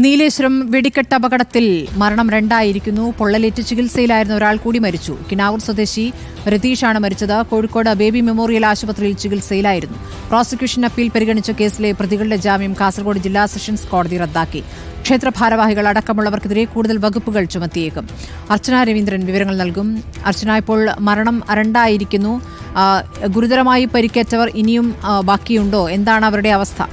നീലേശ്വരം വെടിക്കെട്ട് അപകടത്തിൽ മരണം രണ്ടായിരിക്കുന്നു പൊള്ളലേറ്റ് ചികിത്സയിലായിരുന്ന ഒരാൾ കൂടി മരിച്ചു കിനാവൂർ സ്വദേശി രതീഷാണ് മരിച്ചത് കോഴിക്കോട് ബേബി മെമ്മോറിയൽ ആശുപത്രിയിൽ ചികിത്സയിലായിരുന്നു പ്രോസിക്യൂഷൻ അപ്പീൽ പരിഗണിച്ച കേസിലെ പ്രതികളുടെ ജാമ്യം കാസർഗോഡ് ജില്ലാ സെഷൻസ് കോടതി റദ്ദാക്കി ക്ഷേത്ര ഭാരവാഹികൾ അടക്കമുള്ളവർക്കെതിരെ കൂടുതൽ വകുപ്പുകൾ ചുമത്തിയേക്കും അർച്ചന രവീന്ദ്രൻ വിവരങ്ങൾ നൽകും അർച്ചന ഇപ്പോൾ മരണം രണ്ടായിരിക്കുന്നു ആ, ഗുരുതരമായി പരിക്കേറ്റവർ ഇനിയും ആ, ബാക്കിയുണ്ടോ എന്താണ് അവരുടെ അവസ്ഥ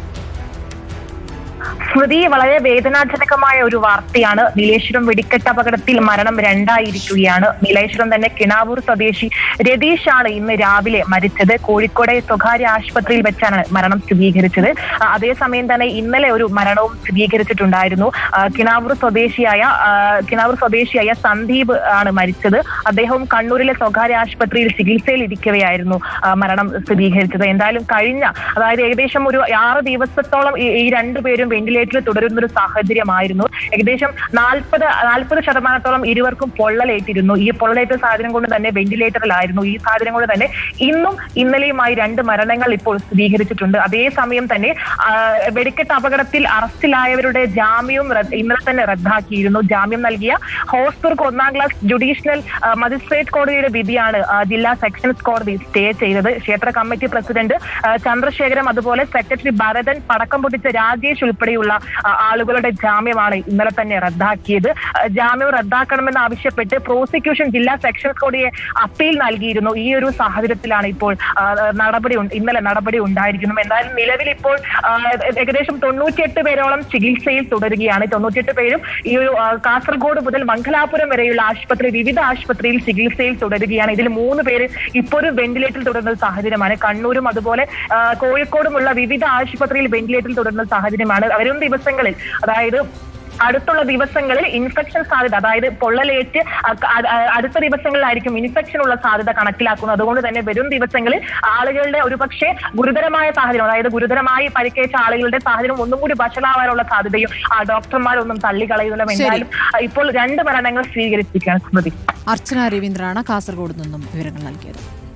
സ്മൃതി വളരെ വേദനാജനകമായ ഒരു വാർത്തയാണ് നീലേശ്വരം വെടിക്കെട്ട് അപകടത്തിൽ മരണം രണ്ടായിരിക്കുകയാണ് നീലേശ്വരം തന്നെ കിണാവൂർ സ്വദേശി രതീഷ് ആണ് ഇന്ന് രാവിലെ മരിച്ചത് കോഴിക്കോട് സ്വകാര്യ ആശുപത്രിയിൽ വെച്ചാണ് മരണം സ്ഥിരീകരിച്ചത് ആ, അതേസമയം തന്നെ ഇന്നലെ ഒരു മരണവും സ്ഥിരീകരിച്ചിട്ടുണ്ടായിരുന്നു ആ, കിണാവൂർ സ്വദേശിയായ ആ, കിണാവൂർ സ്വദേശിയായ സന്ദീപ് ആണ് മരിച്ചത് അദ്ദേഹവും കണ്ണൂരിലെ സ്വകാര്യ ആശുപത്രിയിൽ ചികിത്സയിൽ ഇരിക്കവെയായിരുന്നു ആ, മരണം സ്ഥിരീകരിച്ചത് എന്തായാലും കഴിഞ്ഞ അതായത് ഏകദേശം ഒരു ആറ് ദിവസത്തോളം ഈ- ഈ രണ്ടുപേരും വെന്റിലേറ്ററിൽ തുടരുന്ന ഒരു സാഹചര്യമായിരുന്നു ഏകദേശം നാൽപ്പത് നാൽപ്പത് ശതമാനത്തോളം ഇരുവർക്കും പൊള്ളലേറ്റിരുന്നു ഈ പൊള്ളലേറ്റ സാഹചര്യം കൊണ്ട് തന്നെ വെന്റിലേറ്ററിലായിരുന്നു ഈ സാഹചര്യം കൊണ്ട് തന്നെ ഇന്നും ഇന്നലെയുമായി രണ്ട് മരണങ്ങൾ ഇപ്പോൾ സ്ഥിരീകരിച്ചിട്ടുണ്ട് അതേസമയം തന്നെ ആ, വെടിക്കെട്ട് അപകടത്തിൽ അറസ്റ്റിലായവരുടെ ജാമ്യവും റദ്ദ്- ഇന്നലെ തന്നെ റദ്ദാക്കിയിരുന്നു ജാമ്യം നൽകിയ ഹോസ്ദുർഗ് ഒന്നാം ക്ലാസ് ജുഡീഷ്യൽ ആ, മജിസ്ട്രേറ്റ് കോടതിയുടെ വിധിയാണ് ആ, ജില്ലാ സെക്ഷൻസ് കോടതി സ്റ്റേ ചെയ്തത് ക്ഷേത്ര കമ്മിറ്റി പ്രസിഡന്റ് ആ, ചന്ദ്രശേഖരം അതുപോലെ സെക്രട്ടറി ഭരതൻ പടക്കം പൊട്ടിച്ച രാജേഷ് ഉൾപ്പെടെയുള്ള ആ, ആളുകളുടെ ജാമ്യമാണ് ഇന്നലെ തന്നെ റദ്ദാക്കിയത് ആ, ജാമ്യം റദ്ദാക്കണമെന്ന് ആവശ്യപ്പെട്ട് പ്രോസിക്യൂഷൻ ജില്ലാ സെക്ഷൻസ് കോടതിയെ അപ്പീൽ നൽകിയിരുന്നു ഈ ഒരു സാഹചര്യത്തിലാണ് ഇപ്പോൾ ആ, നടപടി ഉണ്ട- ഇന്നലെ നടപടി ഉണ്ടായിരിക്കുന്നു എന്തായാലും നിലവിൽ ഇപ്പോൾ ആ, ഏകദേശം തൊണ്ണൂറ്റിയെട്ട് പേരോളം ചികിത്സയിൽ തുടരുകയാണ് തൊണ്ണൂറ്റിയെട്ട് പേരും ഈ ഒരു ആ, കാസർഗോഡ് മുതൽ മംഗലാപുരം വരെയുള്ള ആശുപത്രി വിവിധ ആശുപത്രിയിൽ ചികിത്സയിൽ തുടരുകയാണ് ഇതിൽ മൂന്ന് പേര് ഇപ്പോൾ ഒരു വെന്റിലേറ്ററിൽ തുടരുന്ന ഒരു സാഹചര്യമാണ് കണ്ണൂരും അതുപോലെ ആ, കോഴിക്കോടുമുള്ള വിവിധ ആശുപത്രിയിൽ വെന്റിലേറ്ററിൽ തുടരുന്ന സാഹചര്യമാണ് വരും ദിവസങ്ങളിൽ അതായത് അടുത്തുള്ള ദിവസങ്ങളിൽ ഇൻഫെക്ഷൻ സാധ്യത അതായത് പൊള്ളലേറ്റ് അ- അ- അ- അടുത്ത ദിവസങ്ങളിലായിരിക്കും ഇൻഫെക്ഷൻ ഉള്ള സാധ്യത കണക്കിലാക്കുന്നത് അതുകൊണ്ട് തന്നെ വരും ദിവസങ്ങളിൽ ആളുകളുടെ ഒരുപക്ഷെ ഗുരുതരമായ സാഹചര്യം അതായത് ഗുരുതരമായി പരിക്കേറ്റ ആളുകളുടെ സാഹചര്യം ഒന്നും കൂടി വഷളാവാനുള്ള സാധ്യതയും ആ ഡോക്ടർമാരൊന്നും തള്ളിക്കളയുന്നില്ല ശരി. എന്തായാലും ആ, ഇപ്പോൾ രണ്ട് മരണങ്ങൾ സ്വീകരിച്ചിരിക്കുകയാണ് സ്മൃതി അർച്ചന രവീന്ദ്രനാണ് കാസർഗോഡ് നിന്നും വിവരങ്ങൾ നൽകിയത്